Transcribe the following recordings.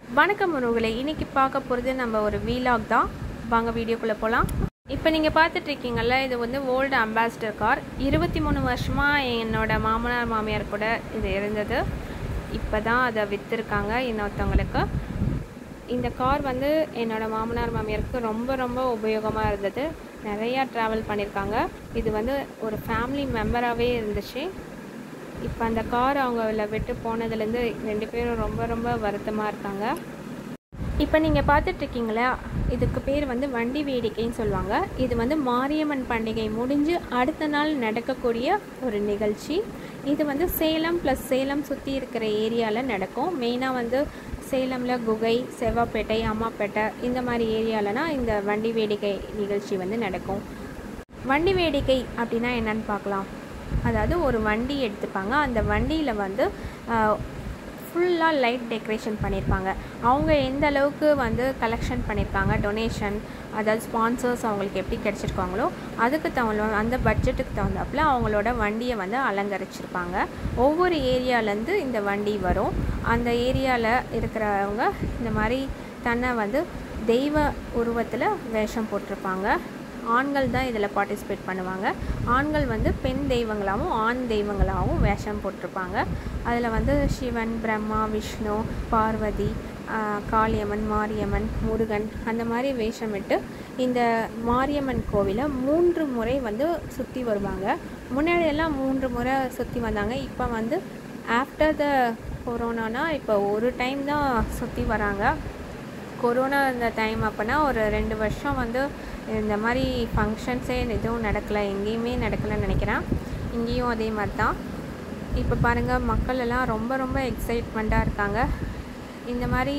வணக்கம் உறவுகளே இன்னைக்கு பார்க்க போகிறது நம்ம ஒரு வீலாக் தான் வாங்க வீடியோக்குள்ளே போகலாம் இப்போ நீங்கள் பார்த்துட்டு இருக்கீங்கல்ல இது வந்து ஓல்டு அம்பாசிடர் கார் இருபத்தி மூணு வருஷமாக என்னோட மாமனார் மாமியார் கூட இது இருந்தது இப்போ தான் அதை விற்றுருக்காங்க இன்னொருத்தவங்களுக்கு இந்த கார் வந்து என்னோட மாமனார் மாமியாருக்கு ரொம்ப ரொம்ப உபயோகமாக இருந்தது நிறையா ட்ராவல் பண்ணியிருக்காங்க இது வந்து ஒரு ஃபேமிலி மெம்பராகவே இருந்துச்சு இப்போ அந்த கார் அவங்கள விட்டு போனதுலேருந்து ரெண்டு பேரும் ரொம்ப ரொம்ப வருத்தமாக இருக்காங்க இப்போ நீங்கள் பார்த்துட்ருக்கீங்களா இதுக்கு பேர் வந்து வண்டி வேடிக்கைன்னு சொல்லுவாங்க இது வந்து மாரியம்மன் பண்டிகை முடிஞ்சு அடுத்த நாள் நடக்கக்கூடிய ஒரு நிகழ்ச்சி இது வந்து சேலம் ப்ளஸ் சேலம் சுற்றி இருக்கிற ஏரியாவில் நடக்கும் மெயினாக வந்து சேலமில் குகை செவ்வாப்பேட்டை அம்மாப்பேட்டை இந்த மாதிரி ஏரியாலனா இந்த வண்டி வேடிக்கை நிகழ்ச்சி வந்து நடக்கும் வண்டி வேடிக்கை அப்படின்னா என்னன்னு பார்க்கலாம் அதாவது ஒரு வண்டி எடுத்துப்பாங்க அந்த வண்டியில் வந்து ஃபுல்லாக லைட் டெக்கரேஷன் பண்ணியிருப்பாங்க அவங்க எந்த அளவுக்கு வந்து கலெக்ஷன் பண்ணியிருக்காங்க டொனேஷன் அதாவது ஸ்பான்சர்ஸ் அவங்களுக்கு எப்படி கிடச்சிருக்காங்களோ அதுக்கு தகுந்த அந்த பட்ஜெட்டுக்கு தகுந்தாப்புல அவங்களோட வண்டியை வந்து அலங்கரிச்சிருப்பாங்க ஒவ்வொரு ஏரியாலேருந்து இந்த வண்டி வரும் அந்த ஏரியாவில் இருக்கிறவங்க இந்த மாதிரி தன்னை வந்து தெய்வ உருவத்தில் வேஷம் போட்டிருப்பாங்க ஆண்கள் தான் இதில் பார்ட்டிசிபேட் பண்ணுவாங்க ஆண்கள் வந்து பெண் தெய்வங்களாகவும் ஆண் தெய்வங்களாகவும் வேஷம் போட்டிருப்பாங்க அதில் வந்து சிவன் பிரம்மா விஷ்ணு பார்வதி காளியம்மன் மாரியம்மன் முருகன் அந்த மாதிரி வேஷமிட்டு இந்த மாரியம்மன் கோவிலை மூன்று முறை வந்து சுற்றி வருவாங்க முன்னாடியெல்லாம் மூன்று முறை சுற்றி வந்தாங்க இப்போ வந்து ஆஃப்டர் த கொரோனானா இப்போ ஒரு டைம் தான் சுற்றி வராங்க கொரோனா இந்த டைம் அப்போனா ஒரு ரெண்டு வருஷம் வந்து இந்த மாதிரி ஃபங்க்ஷன்ஸே எதுவும் நடக்கலை எங்கேயுமே நடக்கலைன்னு நினைக்கிறேன் இங்கேயும் அதே மாதிரி தான் இப்போ பாருங்கள் மக்கள் எல்லாம் ரொம்ப ரொம்ப எக்ஸைட்மெண்ட்டாக இருக்காங்க இந்த மாதிரி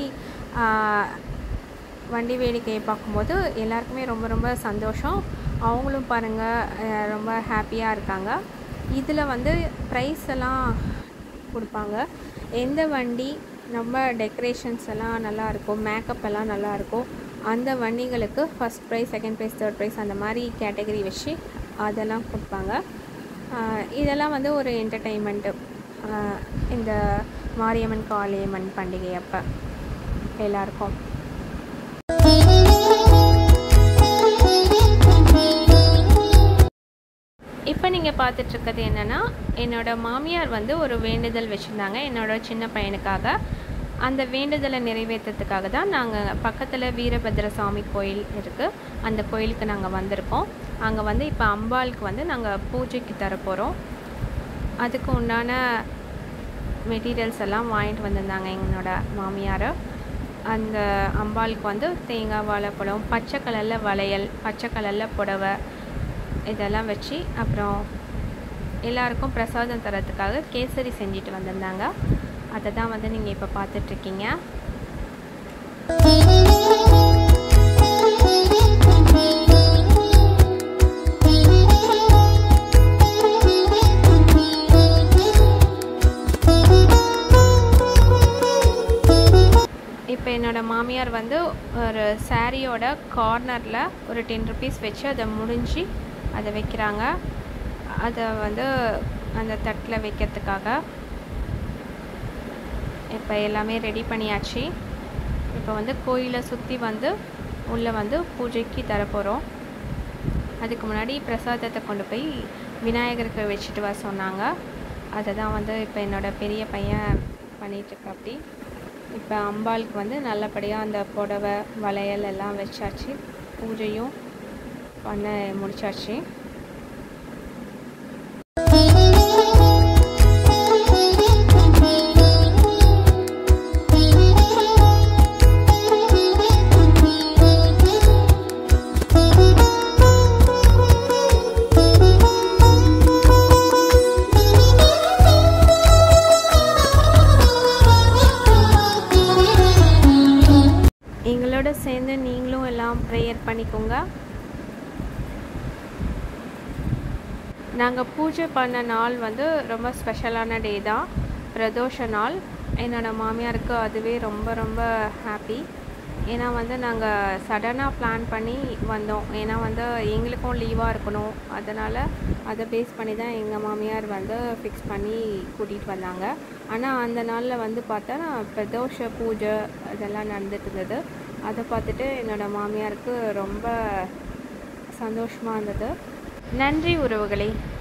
வண்டி வேடிக்கையை பார்க்கும்போது எல்லாருக்குமே ரொம்ப ரொம்ப சந்தோஷம் அவங்களும் பாருங்கள் ரொம்ப ஹாப்பியாக இருக்காங்க இதில் வந்து ப்ரைஸ் எல்லாம் கொடுப்பாங்க எந்த வண்டி ரொம்ப டெக்கரேஷன்ஸ் எல்லாம் நல்லாயிருக்கும் மேக்கப் எல்லாம் நல்லாயிருக்கும் அந்த வண்டிகளுக்கு first prize second prize third prize அந்த மாதிரி கேட்டகரி வச்சு அதெல்லாம் கொடுப்பாங்க இதெல்லாம் வந்து ஒரு என்டர்டெயின்மெண்ட்டு இந்த மாரியம்மன் காளியம்மன் பண்டிகை அப்போ எல்லாருக்கும் இப்போ நீங்கள் பார்த்துட்ருக்கிறது என்னென்னா என்னோடய மாமியார் வந்து ஒரு வேண்டுதல் வச்சுருந்தாங்க என்னோடய சின்ன பையனுக்காக அந்த வேண்டுதலை நிறைவேற்றத்துக்காக தான் நாங்கள் பக்கத்தில் வீரபத்ர சாமி கோயில் இருக்குது அந்த கோயிலுக்கு நாங்கள் வந்திருக்கோம் அங்கே வந்து இப்போ அம்பாளுக்கு வந்து நாங்கள் பூஜைக்கு தரப்போகிறோம் அதுக்கு உண்டான மெட்டீரியல்ஸ் எல்லாம் வாங்கிட்டு வந்திருந்தாங்க எங்களோட மாமியார் அந்த அம்பாளுக்கு வந்து தேங்காய் வாழைப்பழம் பச்சை கலரில் வளையல் பச்சை கலரில் புடவை இதெல்லாம் வச்சு அப்புறம் எல்லாருக்கும் பிரசாதம் தரத்துக்காக கேசரி செஞ்சுட்டு வந்திருந்தாங்க அதை தான் வந்து நீங்கள் இப்போ பார்த்துட்ருக்கீங்க இப்போ என்னோடய மாமியார் வந்து ஒரு சாரியோட கார்னரில் ஒரு டென் ருபீஸ் வச்சு அதை முடிஞ்சு அதை வைக்கிறாங்க அதை வந்து அந்த தட்டில் வைக்கிறதுக்காக இப்போ எல்லாமே ரெடி பண்ணியாச்சு இப்போ வந்து கோயிலை சுற்றி வந்து உள்ளே வந்து பூஜைக்கு தரப்போகிறோம் அதுக்கு முன்னாடி பிரசாதத்தை கொண்டு போய் விநாயகருக்கு வச்சுட்டு வர சொன்னாங்க அதை தான் வந்து இப்போ என்னோடய பெரிய பையன் பண்ணிகிட்ருக்க அப்படி இப்போ அம்பாளுக்கு வந்து நல்லபடியாக அந்த புடவை வளையல் எல்லாம் வச்சாச்சு பூஜையும் பண்ண முடிச்சாச்சு எங்களோட சேர்ந்து நீங்களும் எல்லாம் ப்ரேயர் பண்ணிக்கோங்க நாங்கள் பூஜை பண்ண நாள் வந்து ரொம்ப ஸ்பெஷலான டே தான் பிரதோஷ நாள் என்னோடய மாமியாருக்கு அதுவே ரொம்ப ரொம்ப ஹாப்பி ஏன்னா வந்து நாங்கள் சடனாக பிளான் பண்ணி வந்தோம் ஏன்னா வந்து எங்களுக்கும் லீவாக இருக்கணும் அதனால் அதை பேஸ் பண்ணி தான் எங்கள் மாமியார் வந்து ஃபிக்ஸ் பண்ணி கூட்டிகிட்டு வந்தாங்க ஆனால் அந்த நாளில் வந்து பார்த்தா பிரதோஷ பூஜை இதெல்லாம் நடந்துட்டு இருந்தது அதை பார்த்துட்டு என்னோடய மாமியாருக்கு ரொம்ப சந்தோஷமாக இருந்தது நன்றி உறவுகளே